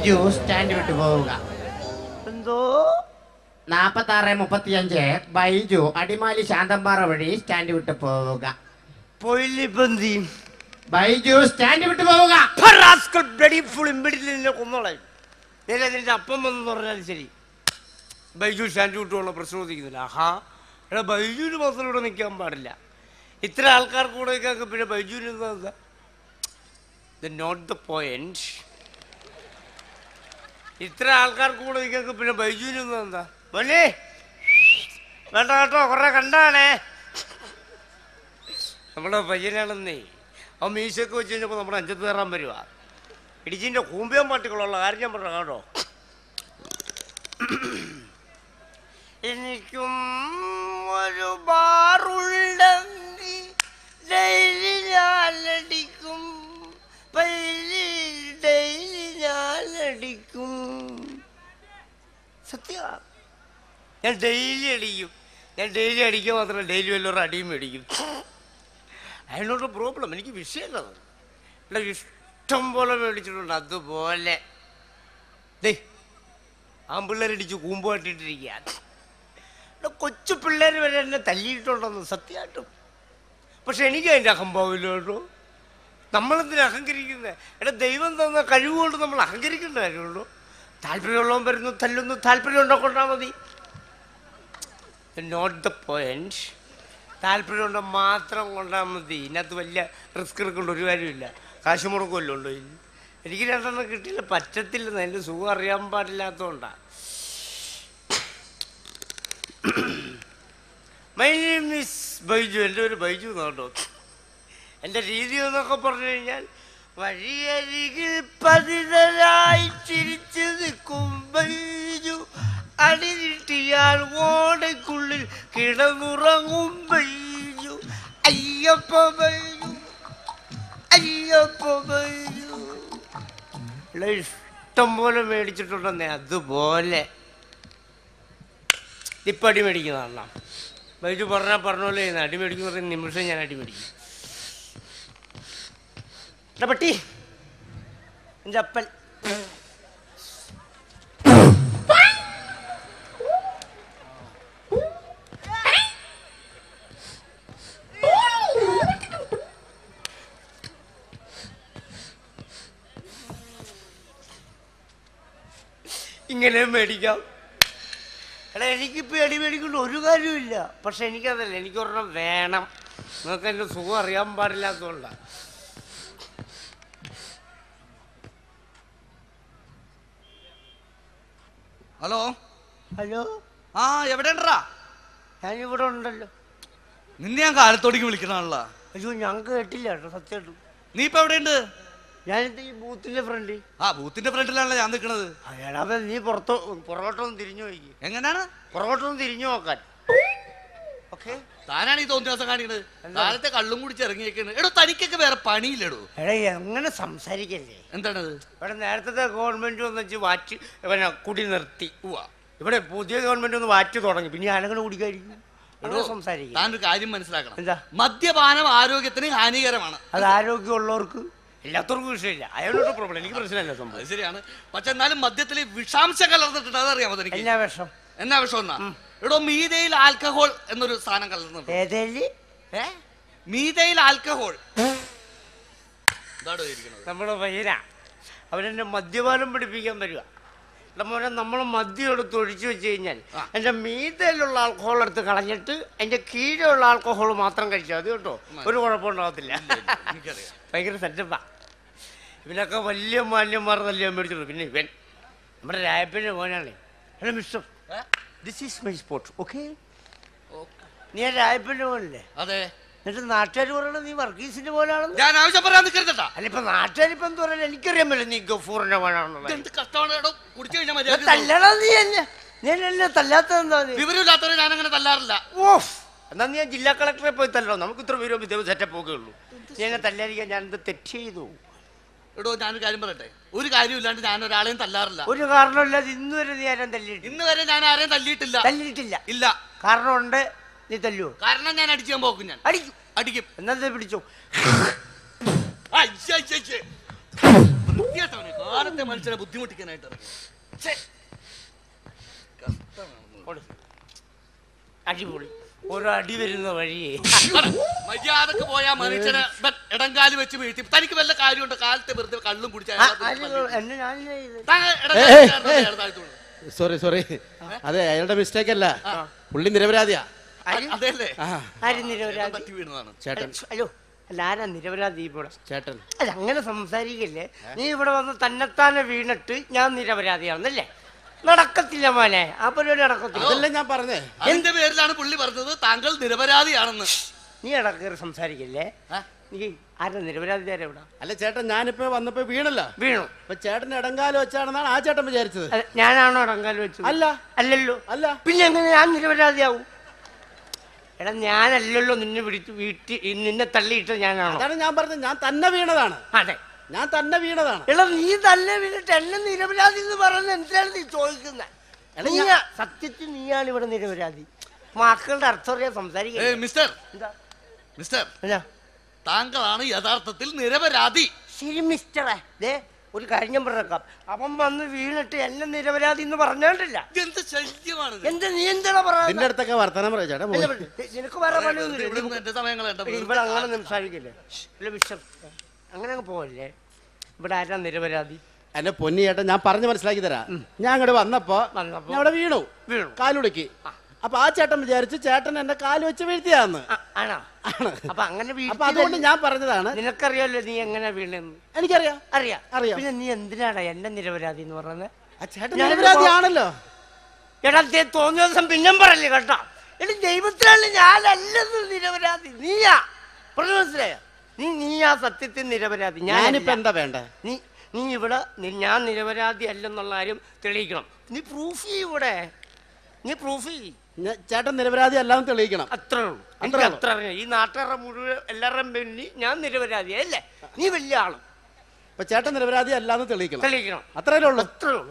Baiju stand വിട്ടു പോവുക എന്തോ നാപ്പത്തി ആറ് മുപ്പത്തിയഞ്ച് ബൈജു അടിമാലി ശാന്തമ്പാറ വഴി സ്റ്റാൻഡ് വിട്ടു പോവുക പൊയിലിപ്പന്തി ബൈജു സ്റ്റാൻഡ് വിട്ടു പോവുക ബ്ലഡി ഫുൾ ഇമ്പിടിൽ നിന്നെ കൊന്നോളായി നേരെ നിന്റെ അപ്പം വന്നു പറഞ്ഞാൽ ശരി ബൈജു സ്റ്റാൻഡ് വിട്ടുള്ള പ്രശ്നം ഉദിക്കുന്നില്ല ആഹാ എടാ ബൈജുവിന് മാത്രം ഇവിടെ നിൽക്കാൻ പാടില്ല ഇത്ര ആൾക്കാർ കൂടെ നിൽക്കാൻ പിന്നെ ബൈജുവിന് എന്താ നോട്ട് ദ പോയിന്റ് ഇത്ര ആൾക്കാർ കൂടെ നിൽക്കാൻ പിന്നെ ബൈജുവിന് എന്താ ബലേ വേണ്ട കേട്ടോ കുറെ കണ്ടാണേ നമ്മുടെ പയ്യനാണെന്നേ ആ മീശയൊക്കെ വെച്ച് കഴിഞ്ഞപ്പോൾ നമ്മുടെ അഞ്ചത്ത് കയറാൻ വരുക ഇടിച്ചിൻ്റെ കൂമ്പിയം പാട്ടുകളുള്ള കാര്യം ഞാൻ പറഞ്ഞു കേട്ടോ എനിക്കും ഒരു ബാറുണ്ടെങ്കിൽ ഡെയിലി ഞാനടിക്കും പൈലി ഡെയിലി ഞാനടിക്കും സത്യ ഞാൻ ഡെയിലി അടിക്കും ഞാൻ ഡെയിലി അടിക്കുക മാത്രമല്ല ഡെയിലി വല്ലവരും അടിയും മേടിക്കും അതിനോട് പ്രോബ്ലം എനിക്ക് വിഷയമല്ല അത് ഇവിടെ ഇഷ്ടം പോലെ മേടിച്ചിട്ടുണ്ട് അതുപോലെ ദേ ആമ്പിള്ളേരടിച്ച് കൂമ്പാട്ടിട്ടിരിക്കുക ഇവിടെ കൊച്ചു പിള്ളേർ വരെ എന്നെ തല്ലിയിട്ടുണ്ടെന്ന് സത്യമായിട്ടും പക്ഷെ എനിക്ക് അതിൻ്റെ അഹംഭാവമില്ല കേട്ടോ നമ്മളെന്തിനാ അഹങ്കരിക്കുന്നത് എടാ ദൈവം തന്ന കഴിവുകൊണ്ട് നമ്മൾ അഹങ്കരിക്കേണ്ട കാര്യമുള്ളൂ താല്പര്യമുള്ളവൻ വരുന്നു തല്ലുന്നു താല്പര്യം ഉണ്ടാക്കൊണ്ടാ മതി നോട്ട് ദ പോയിന്റ് താല്പര്യമുണ്ടോ മാത്രം കൊണ്ടാൽ മതി ഇതിനകത്ത് വലിയ റിസ്ക് എടുക്കേണ്ട ഒരു കാര്യമില്ല കാശ് മുടക്കുമല്ലോ ഉണ്ടോ ഇതിൽ എനിക്ക് രണ്ടെണ്ണം കിട്ടിയില്ല പറ്റത്തില്ലെന്ന് എൻ്റെ സുഖം അറിയാൻ പാടില്ലാത്തതുകൊണ്ടാണ് മൈ നെയിം മിസ് ബൈജു എൻ്റെ ഒരു ബൈജു എന്നാട്ടോ എൻ്റെ രീതി എന്നൊക്കെ പറഞ്ഞു കഴിഞ്ഞാൽ വഴിയരികിൽ പതിതരായി ചിരിച്ചു നിൽക്കും ബൈജു അടിനിട്ടിയാൽ ഓടയ്ക്കുള്ളിൽ കിടന്നുറങ്ങും ബൈജു അയ്യപ്പ ബൈജു അയ്യപ്പ ബൈജു ഉള്ള ഇഷ്ടം പോലെ മേടിച്ചിട്ടുണ്ടെന്നേ അതുപോലെ ഇപ്പം അടി മേടിക്കുന്നതാണ് ബൈജു പറഞ്ഞാൽ പറഞ്ഞ പോലെ ചെയ്യുന്ന അടി മേടിക്കുന്ന പറയുന്ന നിമിഷം ഞാൻ അടി മേടിക്കും എടാ പട്ടി എൻ്റെ അപ്പൻ ഇങ്ങനെ മേടിക്കാം എടാ എനിക്കിപ്പോൾ അടി മേടിക്കൊണ്ട് ഒരു കാര്യമില്ല പക്ഷെ എനിക്കതല്ല എനിക്കൊരെണ്ണം വേണം നിങ്ങൾക്ക് എൻ്റെ സുഖം അറിയാൻ പാടില്ലാത്തതുകൊണ്ടാണ് ഹലോ ഹലോ ആ എവിടെ ഉണ്ടാ ഞാനിവിടെ ഉണ്ടല്ലോ നിന്നെ ഞാൻ കാലത്തോടേക്ക് വിളിക്കണല്ലോ അയ്യോ ഞങ്ങൾക്ക് കേട്ടില്ല കേട്ടോ സത്യമായിട്ടും നീ ഇപ്പൊ എവിടെയുണ്ട് ഞാനിത് ഈ ബൂത്തിൻ്റെ ഫ്രണ്ടിൽ ആ ബൂത്തിന്റെ ഫ്രണ്ടിലാണല്ലോ ഞാൻ നിൽക്കണത് അയാളെ നീ പുറത്തോ പുറകോട്ടൊന്ന് തിരിഞ്ഞു നോക്കി എങ്ങനെയാണ് പുറകോട്ടൊന്ന് തിരിഞ്ഞു നോക്കാൻ ഓക്കെ താനാണ് ഈ തോന്നിയ ദിവസം കാണിക്കണത് കാലത്തെ കള്ളും കുടിച്ച് ഇറങ്ങിയേക്കാണ് എടോ തനിക്കൊക്കെ വേറെ പണിയില്ലടോ എടാ എങ്ങനെ സംസാരിക്കല്ലേ എന്താണത് ഇവിടെ നേരത്തെ ഗവൺമെന്റ് വന്ന് വെച്ച് വാറ്റ് പിന്നെ കുടി നിർത്തി ഇവിടെ പുതിയ ഗവൺമെന്റ് ഒന്ന് വാറ്റ് തുടങ്ങി പിന്നെ ഞാനങ്ങനെ കുടിക്കായിരിക്കും എടോ സംസാരിക്കും താനൊരു കാര്യം മനസ്സിലാക്കണം എന്താ? മദ്യപാനം ആരോഗ്യത്തിന് ഹാനികരമാണ് അത് ആരോഗ്യമുള്ളവർക്ക് എല്ലാത്തവർക്കും വിഷയമില്ല അയാളോട് പ്രോബ്ലം എനിക്ക് പ്രശ്നമല്ല സംഭവം അത് ശരിയാണ് പക്ഷെ എന്നാലും മദ്യത്തിൽ വിഷാംശം കലർന്നിട്ടുണ്ട് അതറിയാമോ തനിക്ക് എന്നാ വിഷം എന്നാ വിഷം എന്നാ എടോ മീതയിൽ ആൽക്കഹോൾ എന്നൊരു സാധനം കലർന്നിട്ടുണ്ട് ഏതേല് ഏ മീതയിൽ ആൽക്കഹോൾ ഇതാടോ ഇരിക്കണത് നമ്മുടെ പയ്യനാ അവരെന്നെ മദ്യപാനം പഠിപ്പിക്കാൻ വരിക മോനെ നമ്മൾ മദ്യം എടുത്ത് ഒഴിച്ചു വെച്ച് കഴിഞ്ഞാൽ ആ. എൻ്റെ മീതയിലുള്ള ആൽക്കഹോൾ എടുത്ത് കളഞ്ഞിട്ട് എൻ്റെ കീഴിലുള്ള ആൽക്കഹോൾ മാത്രം കഴിച്ചാൽ മതി കേട്ടോ ഒരു കുഴപ്പമുണ്ടാകത്തില്ല എനിക്കറിയാം ഭയങ്കര സെറ്റപ്പാ ഇവനൊക്കെ വലിയ മാന്യന്മാർ നല്ല മേടിച്ചിട്ടുണ്ട് പിന്നെ ഇവൻ നമ്മുടെ രായപ്പൻ്റെ മോനാണ് ഹലോ മിസ്റ്റർ ഏ? This is my spot okay നീ ആ രായപ്പൻ്റെ മോനല്ലേ അതെ എന്നിട്ട് നാട്ടുകാർ പറയണത് നീ വർഗീസിന്റെ പോലാണെന്ന് ഞാൻ ആവശ്യം പറയാൻ നിൽക്കരുതട്ടാ അല്ല ഇപ്പൊ നാട്ടുകാർ ഇപ്പൊ എന്ത് പറയാൻ എനിക്കറിയാൻ പറ്റില്ല നീ ഗഫൂറിന്റെ മോനാണെന്നുള്ളത് എന്ത് കഷ്ടമാണ് എടോ കുടിച്ചു കഴിഞ്ഞാൽ ഇത് മര്യാദ തല്ലണം നീ എന്നെ നീ എന്നെ തല്ലാത്ത എന്താ നീ വിവരമില്ലാത്തവരെ ഞാൻ അങ്ങനെ തല്ലാറില്ല ഓഫ് എന്നാ നീ ആ ജില്ലാ കളക്ടറെ പോയി തല്ലോ നമുക്ക് ഇത്ര വിവരം ഇതേ സെറ്റപ്പ് ഒക്കെ ഉള്ളൂ നീ എന്നെ തല്ലാതിരിക്കാൻ ഞാൻ എന്ത് തെറ്റ് ചെയ്തു എടോ ഞാനൊരു കാര്യം പറയട്ടെ ഒരു കാര്യമില്ലാണ്ട് ഞാൻ ഒരാളെയും തല്ലാറില്ല ഒരു കാരണമില്ലാതെ ഇന്ന് വരെ നീ ആരും തല്ലിയിട്ടില്ല ഇന്ന് വരെ ഞാൻ ആരെയും തല്ലിയിട്ടില്ല തല്ലിയിട്ടില്ല ഇല്ല കാരണമുണ്ട് നീ തല്ലുവോ കാരണം ഞാൻ അടിച്ചാൻ പോക്കും ഞാൻ അടിക്കും അടിക്കും എന്നാ ദേ പിടിച്ചോ അയ്യേ, അയ്യേ, അയ്യേ. വൃത്തികെട്ടവനെ, കാലത്തെ മനുഷ്യരെ ബുദ്ധിമുട്ടിക്കാനായിട്ട് ഇറങ്ങി. ഛെ. അടിപൊളി ഒരു അടി വരുന്ന വഴിയേ ഇവിടെ മര്യാദക്ക് പോയാ മനുഷ്യനെ ഇവൻ ഇടങ്കാല് വെച്ച് വീഴ്ത്തി തനിക്ക് വല്ല കാര്യമുണ്ട് കാലത്തെ വെറുതെ കള്ളും കുടിച്ച ആ, ആര് എന്നെ ഞാനില്ലേ ഇത്? സോറി സോറി അതെ അയാളുടെ മിസ്റ്റേക്ക് അല്ല പുള്ളി നിരപരാധിയാ ആര്? അതെല്ലേ ആ ആര് നിരപരാധി തട്ടി വീണതാണ് ചേട്ടൻ അയ്യോ അല്ല ആരാ നിരപരാധി ഇവിടെ ചേട്ടൻ അല്ല അങ്ങനെ സംസാരിക്കില്ലേ നീ ഇവിടെ വന്ന് തന്നെത്താനെ വീണിട്ട് ഞാൻ നിരപരാധിയാണെന്നല്ലേ നടക്കത്തില്ല മോനെ ആ പരിപാടി നടക്കത്തില്ല അതല്ലേ ഞാൻ പറഞ്ഞേ അതിന്റെ പേരിലാണ് പുള്ളി പറഞ്ഞത് താങ്കൾ നിരപരാധിയാണെന്ന് നീ ഇടക്കേറി സംസാരിക്കില്ലേ ആ? നീ ആരാ നിരപരാധി ആരാ ഇവിടെ അല്ല ചേട്ടൻ ഞാനിപ്പോ വന്നപ്പോ വീണല്ലോ വീണു അപ്പൊ ചേട്ടൻ ഇടങ്കാലം വെച്ചാണെന്നാണ് ആ ചേട്ടൻ വിചാരിച്ചത് അല്ല, ഞാനാണോ ഇടങ്കാൽ വെച്ചത് അല്ല അല്ലല്ലോ അല്ല പിന്നെ എങ്ങനെ ഞാൻ നിരപരാധിയാവും എടാ ഞാനല്ലല്ലോ നിന്നെ പിടിച്ച് വീട്ടിൽ നിന്നെ തള്ളിയിട്ട് ഞാനാണോ അതാണ് ഞാൻ പറഞ്ഞത് ഞാൻ തന്നെ വീണതാണ് അതെ ഞാൻ തന്നെ വീണതാണ് എടാ നീ തന്നെ വീണിട്ട് എന്നെ നിരപരാധി എന്ന് പറയുന്നത് എന്തിനാണ് നീ ചോദിക്കുന്നത് നീ സത്യത്തിൽ നീയാണ് ഇവിടെ നിരപരാധി മക്കളുടെ അർത്ഥം അറിയാൻ ഏ സംസാരിക്കുക മിസ്റ്റർ എന്താ മിസ്റ്റർ എന്നാ? താങ്കളാണ് യഥാർത്ഥത്തിൽ നിരപരാധി ശരി മിസ്റ്ററെ ദേ ഒരു കാര്യം ഞാൻ പറഞ്ഞേക്കാം അവൻ വന്ന് വീണിട്ട് എന്നെ നിരപരാധി എന്ന് പറഞ്ഞോണ്ടില്ല എന്ത് ശല്യമാണ് എന്താ നീ എന്താണ് നിന്റെ പറയുന്നത് അടുത്തൊക്കെ വർത്തമാനം പറയാം ചേട്ടാ പോയി. നിനക്ക് വേറെ പണിയൊന്നുമില്ല എന്റെ സമയങ്ങൾ ഇവിടെ അങ്ങനെ സംസാരിക്കില്ലേ ഇല്ല മിസ്റ്റർ അങ്ങനെ അങ്ങ് പോവല്ലേ ഇവിടെ ആരാ നിരപരാധി എന്നെ പൊന്നി ചേട്ടൻ ഞാൻ പറഞ്ഞു മനസ്സിലാക്കി തരാം ഞാൻ അങ്ങോട്ട് വന്നപ്പോ വന്നപ്പോ? ഞാൻ അവിടെ വീണു വീണു. കാലുടുക്കി അപ്പൊ ആ ചേട്ടൻ വിചാരിച്ചു ചേട്ടൻ എന്നെ കാല് വെച്ച് വീഴ്ത്തിയാന്ന് ആ, ആണോ അപ്പൊ അങ്ങനെ അപ്പൊ അതുകൊണ്ട് വീഴ്ത്തിയതല്ലേ? ഞാൻ പറഞ്ഞതാണ് നിനക്കറിയാലോ നീ എങ്ങനെ വീണെന്ന് എനിക്കറിയാം അറിയാം അറിയാം. പിന്നെ നീ എന്തിനാടാ എന്നെ നിരപരാധി എന്ന് പറയുന്നത് ആ ചേട്ടൻ ഞാൻ നിരപരാധിയാണല്ലോ എടാ ദേ തോന്നിയ ദിവസം പിന്നെയും പറയല്ലേ കേട്ടോ എടി ദൈവത്തിലാണ് ഞാനല്ലെന്ന് നിരപരാധി നീയാ പറഞ്ഞു മനസ്സിലായോ നീ നീയാ സത്യത്തിൽ നിരപരാധി ഞാനിപ്പോ ഞാനിപ്പോ എന്താ വേണ്ടേ നീ നീ ഇവിടെ നി- ഞാൻ നിരപരാധി അല്ലെന്നുള്ള കാര്യം തെളിയിക്കണം നീ പ്രൂഫ് ചെയ്യ് ഇവിടെ നീ പ്രൂഫ് ചെയ്യ് ഞാൻ- ചേട്ടൻ നിരപരാധി അല്ലാന്ന് തെളിയിക്കണം അത്രേ ഉള്ളൂ എനിക്ക് അത്രേ ഉള്ളൂ. അത്ര അറിയാം ഈ നാട്ടുകാരുടെ മുഴുവൻ എല്ലാവരുടെയും പേരിൽ ഞാൻ നിരപരാധി അല്ലേ നീ വലിയ ആളും അപ്പൊ ചേട്ടൻ നിരപരാധി അല്ലാന്ന് തെളിയിക്കണം തെളിയിക്കണം അത്രേ ഉള്ളൂ അത്രേ ഉള്ളൂ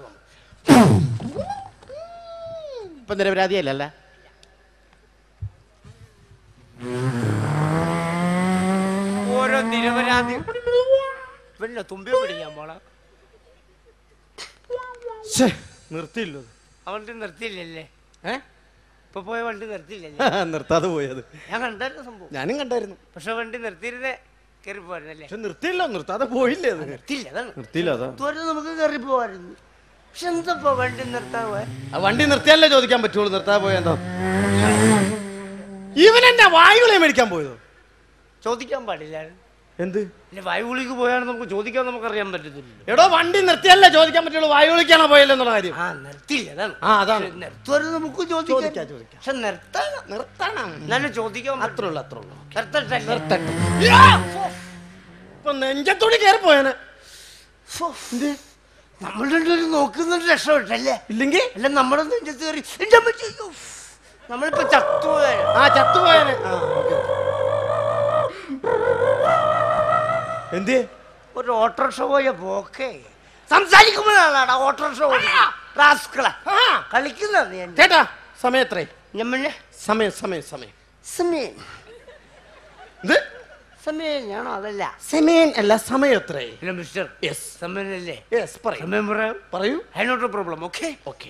ഇപ്പൊ നിരപരാധി അല്ലല്ലേ ഓരോ നിരപരാധി വല്ല തുമ്പി പിടിക്കാൻ പോണ നിർത്തിയില്ലോ അവണ്ടി നിർത്തിയില്ലല്ലേ ഏ ഇപ്പൊ പോയ വണ്ടി നിർത്തിയില്ലല്ലേ നിർത്താതെ പോയത് ഞാൻ കണ്ടായിരുന്നു സംഭവം ഞാനും കണ്ടായിരുന്നു പക്ഷെ വണ്ടി നിർത്തിയിരുന്നേ കയറി പോയിരുന്നല്ലേ പക്ഷെ നിർത്തിയില്ലോ നിർത്താതെ പോയില്ലേ അത് നിർത്തിയില്ല അതാണ് നിർത്തിയില്ല അതാ ഇതുവരെ നമുക്ക് കയറി പോവായിരുന്നു പക്ഷെ എന്തപ്പോ വണ്ടി നിർത്താൻ പോയ ആ വണ്ടി നിർത്തിയാലേ ചോദിക്കാൻ പറ്റുള്ളൂ നിർത്താതെ പോയെന്തോ ഇവൻ എന്നെ വായുകളെ മേടിക്കാൻ പോയതോ ചോദിക്കാൻ പാടില്ലായിരുന്നു എന്ത് പിന്നെ വായുകുളിക്ക് പോയാണ് നമുക്ക് ചോദിക്കാൻ നമുക്ക് അറിയാൻ പറ്റത്തില്ലല്ലോ എടോ വണ്ടി നിർത്തിയാലേ ചോദിക്കാൻ പറ്റുള്ളൂ വായു വിളിക്കാണോ പോയല്ലോ എന്നുള്ള കാര്യം ആ നിർത്തിയില്ല അതാണ് ആ അതാണ് നിർത്തുവരെ നമുക്ക് ചോദിക്കാം, ചോദിക്കാം ചോദിക്കാം. പക്ഷെ നിർത്താൻ നിർത്തണം എന്നാലും ചോദിക്കാൻ അത്രേ ഉള്ളൂ അത്രേ ഉള്ളൂ നിർത്തട്ടെ നിർത്തട്ടെ ഇപ്പൊ നെഞ്ചത്തോടി കയറി പോയനെ നമ്മൾ രണ്ടുപേരും നോക്കുന്നുണ്ട് രക്ഷപ്പെട്ടല്ലേ ഇല്ലെങ്കിൽ അല്ല നമ്മുടെ നെഞ്ചത്ത് കയറി എന്റെ അമ്മച്ചി, അയ്യോ. നമ്മളിപ്പോ ചത്തുപോയ ആ ചത്തുപോയനെ ആ, ഓക്കേ. എന്തിയേ ഒരു ഓട്ടോറിക്ഷ പോയ പോക്കേ സംസാരിക്കുമ്പോഴാണ് ഓട്ടോറിക്ഷ റാസ്കള കളിക്കുന്ന നീ എന്നെ. ചേട്ടാ സമയം എത്രേ ഞമ്മളെ സമയം സമയം സമയം സമയം ഇത് സമയം ഞാനോ അതല്ല സമയം അല്ല സമയം എത്രേ ഇല്ല മിസ്റ്റർ യെസ് സമയമല്ലേ യെസ് പറയൂ സമയം പറയാം പറയൂ അതിനോട്ട് പ്രോബ്ലം ഓക്കെ ഓക്കെ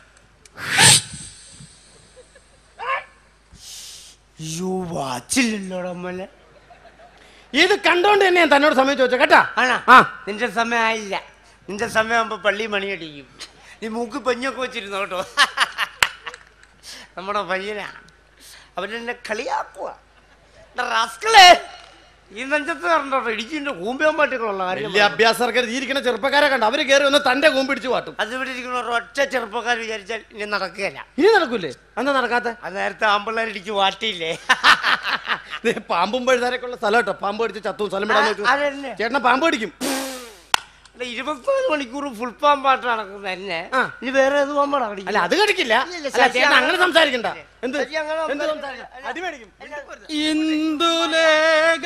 യു വാച്ചില്ലല്ലോടാ മോനെ ഇത് കണ്ടോണ്ട് തന്നെ ഞാൻ തന്നോട് സമയം ചോദിച്ചു കേട്ടാ ആണോ ആ നിന്റെ സമയമായില്ല നിന്റെ സമയമാകുമ്പോ പള്ളി മണിയടിക്കും നീ മൂക്ക് പഞ്ഞൊക്കെ വെച്ചിരുന്നു കേട്ടോ നമ്മുടെ പയ്യനാ അവനെന്നെ കളിയാക്കുക റാസ്കളെ ഈ നെഞ്ചത്ത് കണ്ടോ ഇടിച്ചിന്റെ കൂമ്പിയാൻ പാട്ടുകളുള്ള കാര്യം വലിയ അഭ്യാസക്കാർ ഇരിക്കുന്ന ചെറുപ്പക്കാരെ കണ്ട അവര് കയറി ഒന്ന് തന്റെ കൂമ്പ് പിടിച്ചു പാട്ടും അത് ഇവിടെ ഇരിക്കുന്ന ഒരൊറ്റ ചെറുപ്പക്കാർ വിചാരിച്ചാൽ ഇനി നടക്കുകയില്ല ഇനി നടക്കൂലേ എന്താ നടക്കാത്ത അത് നേരത്തെ ആമ്പിള്ളേരിടിച്ച് വാട്ടിയില്ലേ ദേ, പാമ്പും പഴുതാരൊക്കെ ഉള്ള സ്ഥലം കേട്ടോ പാമ്പ് അടിച്ച് ചത്തും സ്ഥലം വിടാൻ നോക്കൂ അതന്നെ ചേട്ടനെ പാമ്പ് അടിക്കും ഇരുപത്തിനാല് മണിക്കൂർ ഫുൾ പാൻ പാട്ട് നടക്കുന്ന തന്നെ ആ. ഇനി വേറെ ഏത് പാമ്പാണ് അല്ല അത് കടിക്കില്ല ഇല്ല, ഇല്ല, അല്ല ശശി ചേട്ടൻ അങ്ങനെ അങ്ങനെ സംസാരിക്കണ്ട എന്ത് ശശി അങ്ങനെ എന്ത് സംസാരിക്കണ്ട. സംസാരിക്കണം? അടി മേടിക്കും ഇന്ദുലേഖ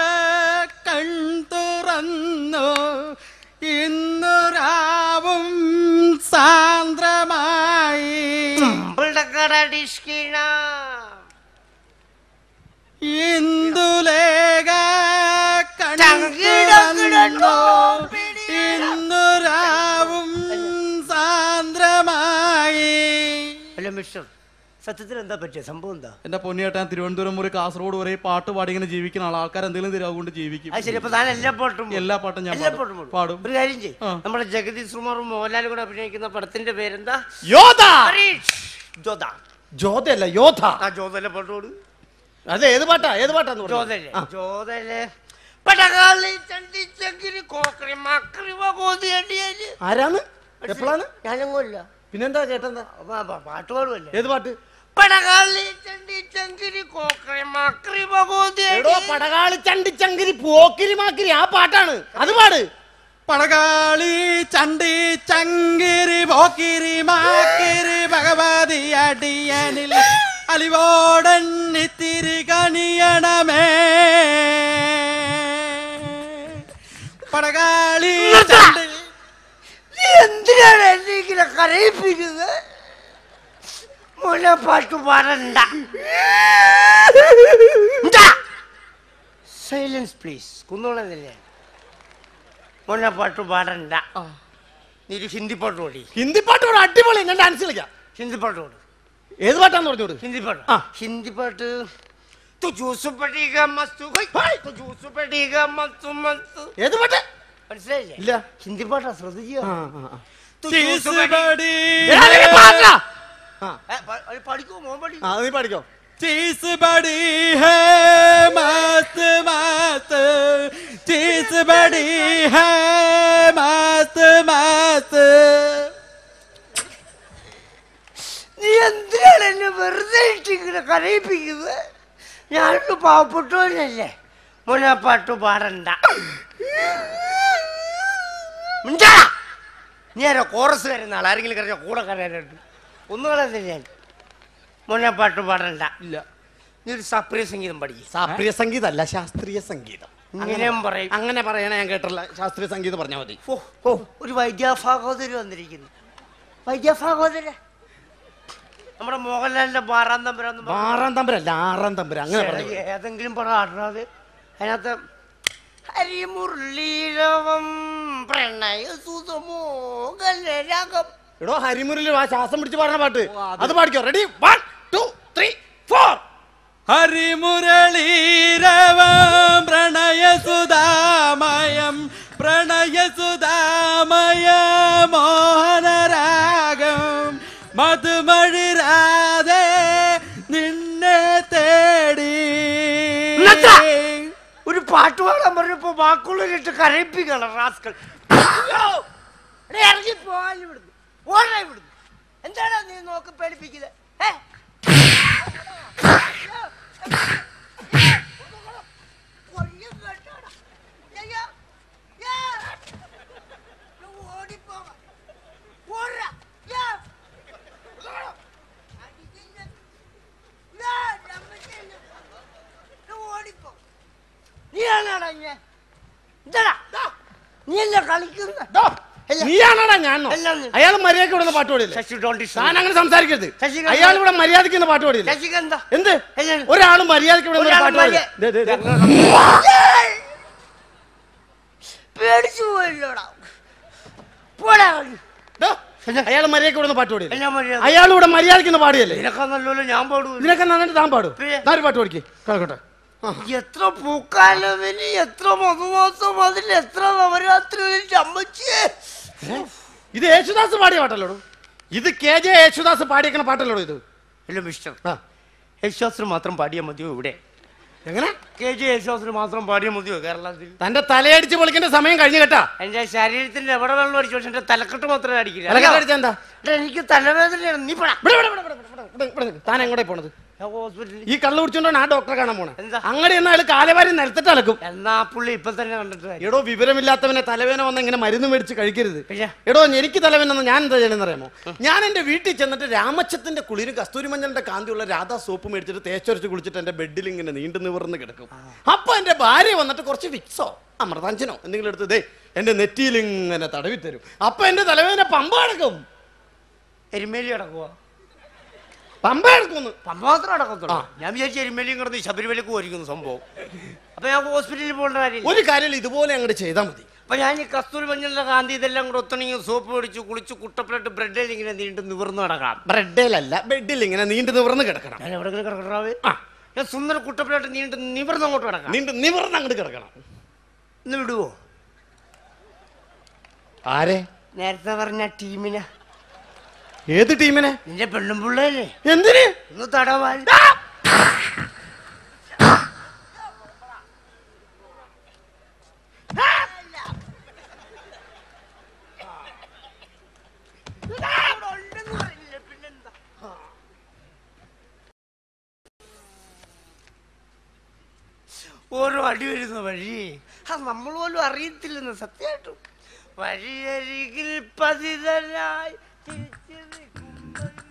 കൺതുറന്നു ഇന്നു രാവും സാന്ദ്രമായി അമ്പിളക്കടടിഷ്കിണ. ഇന്ദുലേഖ തങ്കിടക്കിടണ്ടോ കൺതുറന്നു പിടി. അല്ല മിസ്റ്റർ സത്യത്തിൽ എന്താ പറ്റിയ സംഭവം എന്താ എന്റെ പൊന്നിയേട്ടൻ തിരുവനന്തപുരം മുതൽ കാസർഗോഡ് വരെ ഈ പാട്ട് പാടി ഇങ്ങനെ ജീവിക്കുന്ന ആൾ ആൾക്കാർ എന്തെങ്കിലും തരും അതുകൊണ്ട് ജീവിക്കും അത് ശരി അപ്പൊ താൻ എല്ലാ പാട്ടും എല്ലാ പാട്ടും ഞാൻ എല്ലാ പാടും. പാട്ടും പാടും. പാടും. ഒരു കാര്യം ചെയ്യും ആ. നമ്മുടെ ജഗദീഷ് ശ്രീമാറും മോഹൻലാലും കൂടെ അഭിനയിക്കുന്ന പടത്തിന്റെ പേരെന്താ യോധ ഹരീഷ്. ജോധ ജോധയല്ല യോധ ആ ജോധയിലെ പാട്ടോട് അതെ ഏത് പാട്ടാ ഏത് പാട്ടാന്ന് പറഞ്ഞു ജോധയിലെ ജോധയിലെ പടകാളി ചണ്ടി ചങ്കിരി കോക്കറി മക്കറി വകോതി അടിയല് ആരാണ് എപ്പോഴാണ് ഞാനങ്ങല്ല പിന്നെന്താ ചേട്ടൻ പാട്ട് പാടുമല്ലേ ഏത് പാട്ട് പടകാളി ചണ്ടി ചങ്കിരി കോക്കറി മക്കറി വകോതി എടോ പടകാളി ചണ്ടി ചങ്കിരി പോക്കിരി മാക്കിരി ആ പാട്ടാണ് അത് പാട് പടകാളി ചണ്ടി ചങ്കിരി പോക്കിരി മാക്കിരി ഭഗവതി അടിയനിൽ അലിവോടൻ ഇത്തിരി കണിയണമേ പടകാളി ചണ്ടി എന്തിനാണ് എന്നെ ഇങ്ങനെ കരയിപ്പിക്കുന്നത് മുല പാട്ട് പാടണ്ട സൈലൻസ് പ്ലീസ് കുന്നോളന്നില്ലേ മുല പാട്ട് പാടണ്ട നീ ഒരു ഹിന്ദി പാട്ട് പാടി ഹിന്ദി പാട്ട് പാട് അടിപൊളി ഞാൻ ഡാൻസ് കളിക്കാം ഹിന്ദി പാട്ട് പാട് ഏത് പാട്ടാന്ന് പറഞ്ഞോട് ഹിന്ദി പാട്ട് ആ. ഹിന്ദി പാട്ട് तू जूस पड़ेगा मस्त हाय तू जूस पड़ेगा मस्त मस्त ഏത് പാട്ട് മനസ്സിലായില്ലേ ഇല്ല. ഹിന്ദി പാട്ടാ ശ്രദ്ധിക്കുക ആ, ആ, ആ. तू जूस पड़े- ചീസുപടി എടാ, നീ പാടാ. ആ, ഏ, പ- അത് പഠിക്കൂ മോൻ പഠിക്കൂ ആ, നീ പാടിക്കോ चीज बड़ी है मस्त मस्त चीज बड़ी है मस्त मस्त നീ എന്തിനാണ് എന്നെ വെറുതെ ഇട്ട് ഇങ്ങനെ കരയിപ്പിക്കുന്നത് ഞാനൊരു പാവപ്പെട്ടവനല്ലേ മുന പാട്ട് പാടണ്ട മിണ്ടാ. നീ ആരോ കോറസ് കരുന്ന ആൾ ആരെങ്കിലും കരഞ്ഞ കൂടെ കരയാനുണ്ട് ഒന്നും കളയുന്നില്ല ഞാൻ മുന പാട്ട് പാടണ്ട ഇല്ല നീ ഒരു സപ്രിയ സംഗീതം പഠിക്കും ശാസ്ത്രീയ സംഗീതമല്ല ശാസ്ത്രീയ സംഗീതം ഇങ്ങനെയും പറയും അങ്ങനെ പറയണ ഞാൻ കേട്ടല്ല ശാസ്ത്രീയ സംഗീതം പറഞ്ഞാൽ മതി ഓ ഓ ഒരു വൈദ്യാഭാഗവതര് വന്നിരിക്കുന്നു വൈദ്യാഭാഗവതര നമ്മുടെ മോഹൻലാലിന്റെ ബാറാം തമ്പുരാൻ ആറാം തമ്പരല്ല ആറാം തമ്പര അങ്ങനെ പറഞ്ഞു ഏതെങ്കിലും പടം ആടുന്നത് അതിനകത്ത് ഹരിമുരളീരവം പ്രണയ സുതമോകലരാഗം എടോ ഹരിമുരളിൽ ആ ശ്വാസം പിടിച്ച് പറഞ്ഞ പാട്ട് അത് പാടിക്കോ ready one two three four ഹരിമുരളീരവം പ്രണയസുധാമയം പ്രണയസുധാമയ മോഹനരാഗം മധുമഴിരാതെ നിന്നെ തേടി നിർത്താ. ഒരു പാട്ട് പാടാൻ പറഞ്ഞപ്പോ വാക്കുള്ളിലിട്ട് കരയിപ്പിക്കണം റാസ്കൾ ഇറങ്ങി പോകാൻ ഇവിടുന്ന് ഓടാ ഇവിടുന്ന് എന്താണ് നീ നോക്കി പേടിപ്പിക്കുന്നത് ഏ? കൊയ്യും കേട്ടോടാ. അയ്യോ. യാ. ഇത് ഓടിപ്പോകാം. ഓടുടാ. യാ. അടിക്കില്ല. യാ, നമ്മക്കില്ല. ഇത് ഓടിപ്പോ നീയാണോടാ ഞാൻ എന്താടാ നീ അല്ലേ കളിക്കുന്നത് നീയാണോടാ ഞാനോ എല്ലാം നീ. അയാൾ മര്യാദക്ക് വിടുന്ന പാട്ട് പാടില്ലേ ശശി ഡോണ്ട് താൻ അങ്ങനെ സംസാരിക്കരുത് ശശികാന്ത്. അയാൾ ഇവിടെ മര്യാദക്ക് ഇന്ന് പാട്ട് പാടില്ലേ ശശികന്ത എന്ത് എല്ലാം. ഒരാൾ മര്യാദക്ക് വിടുന്ന ഒരു ഒരാൾ പാട്ട് പാടില്ലേ മര്യാദ- ദേ, ദേ, ദേ. പേടിച്ചു പോയല്ലോടാ പോടാ ദോ, അയാൾ മര്യാദക്ക് വിടുന്ന പാട്ട് പാടില്ലേ എന്നാ മര്യാദ അയാൾ ഇവിടെ മര്യാദക്ക് ഇന്ന് പാടിയല്ലേ നിനക്കാന്നല്ലോ ഞാൻ പാടൂ ഇതിനൊക്കെ നന്നായിട്ട് താൻ പാടും പിന്നെ? താൻ ഒരു പാട്ട് പാടിക്കേ കേൾക്കട്ടെ എത്ര പൂക്കാലവിന് എത്ര മധുമാസം അതിൽ എത്ര നവരാത്രികളിൽ അമ്മച്ചിയെ ഇത് യേശുദാസ് പാടിയ പാട്ടല്ലോടോ ഇത് കെ ജെ യേശുദാസ് പാടിയേക്കണ പാട്ടല്ലോടോ ഇത് അല്ല മിസ്റ്റർ ആ യേശുദാസിന് മാത്രം പാടിയാൽ മതിയോ ഇവിടെ എങ്ങനെ കെ ജി യേശുദാസിന് മാത്രം പാടിയാൽ മതിയോ കേരളത്തിൽ തന്റെ തലയടിച്ച് പൊളിക്കേണ്ട സമയം കഴിഞ്ഞു കേട്ടാ എന്റെ ശരീരത്തിന്റെ എവിടെ വെള്ളം അടിച്ചു പക്ഷെ എന്റെ തലക്കെട്ട് മാത്രമേ അടിക്കില്ല തലക്കടിച്ച എന്താ എടാ, എനിക്ക് തലവേദനയാണ് നീ പോടാ ഇവിടെ, ഇവിടെ, ഇവിടെ, ഇവിടെ, ഇവിടെ, ഇവിടെ, ഇവിടെ. താൻ എങ്ങോട്ടേ പോണത് ഞാൻ ഹോസ്പിറ്റലിൽ ഈ കള്ളു കുടിച്ചോണ്ടാണ് ആ ഡോക്ടറെ കാണാൻ പോണേ എന്താ? അങ്ങനെ എന്നാ അയാൾ കാലവാരി നിലത്തിട്ട് അലക്കും എന്നാ ആ പുള്ളി ഇപ്പൊ തന്നെ കണ്ടിട്ട് കാര്യം. എടോ വിവരമില്ലാത്തവനെ തലവേന വന്ന് ഇങ്ങനെ മരുന്ന് മേടിച്ച് കഴിക്കരുത് പിന്നെ? എടോ എനിക്ക് തലവേന വന്ന് ഞാൻ എന്താ ചെയ്യണമെന്ന് അറിയാമോ ഞാൻ എന്റെ വീട്ടിൽ ചെന്നിട്ട് രാമച്ചത്തിന്റെ കുളിരും കസ്തൂരിമഞ്ഞളിന്റെ കാന്തിയുള്ള രാധാ സോപ്പ് മേടിച്ചിട്ട് തേച്ചൊരച്ച് കുളിച്ചിട്ട് എന്റെ ബെഡിൽ ഇങ്ങനെ നീണ്ടു നിവർന്ന് കിടക്കും അപ്പൊ എന്റെ ഭാര്യ വന്നിട്ട് കുറച്ച് വിക്സോ അമൃതാഞ്ചനോ എന്തെങ്കിലും എടുത്ത് ദേ എന്റെ നെറ്റിയിൽ ഇങ്ങനെ തടവി തരും അപ്പൊ എന്റെ തലവേദന പമ്പ കിടക്കും എരുമേലി അടക്കുവാ പമ്പ കിടക്കുന്നു പമ്പ മാത്രം അടക്കത്തുള്ളൂ ഞാൻ വിചാരിച്ചു എരുമേലിയും കിടന്ന് ശബരിമലക്ക് പോയിരിക്കുന്നു സംഭവം അപ്പൊ ഞാൻ ഹോസ്പിറ്റലിൽ പോകേണ്ട കാര്യമില്ല ഒരു കാര്യം ഇതുപോലെ അങ്ങോട്ട് ചെയ്താൽ മതി അപ്പൊ ഞാൻ ഈ കസ്തൂരി മഞ്ഞളുടെ കാന്തി ഇതെല്ലാം കൂടെ ഒത്തണിങ്ങി സോപ്പ് മേടിച്ച് കുളിച്ച് കുട്ടപ്പിലിട്ട് ബ്രെഡിൽ ഇങ്ങനെ നീണ്ടു നിവർന്നു നടക്കാം ബ്രെഡിലല്ല ബെഡിൽ ഇങ്ങനെ നീണ്ടു നിവർന്ന് കിടക്കണം ഞാൻ എവിടെ കിടക്കണേ ഞാൻ സുന്ദര കുട്ടപ്പിലായിട്ട് നീണ്ടു നിവർന്ന് അങ്ങോട്ട് കിടക്കാം നീണ്ടു നിവർന്ന് അങ്ങോട്ട് കിടക്കണം ഇന്ന് വിടുവോ ആരെ നേരത്തെ പറഞ്ഞ ടീമിനെ ഏത് ടീമിനെ നിന്റെ പെണ്ണും പിള്ളേരെ എന്തിന് ഒന്ന് തടവാൻ ഓരോ അടി വരുന്ന വഴി അത് നമ്മൾ പോലും അറിയത്തില്ലെന്ന് സത്യമായിട്ടും വഴിയരികിൽ പതിതനായി തിരിച്ചു നിൽക്കും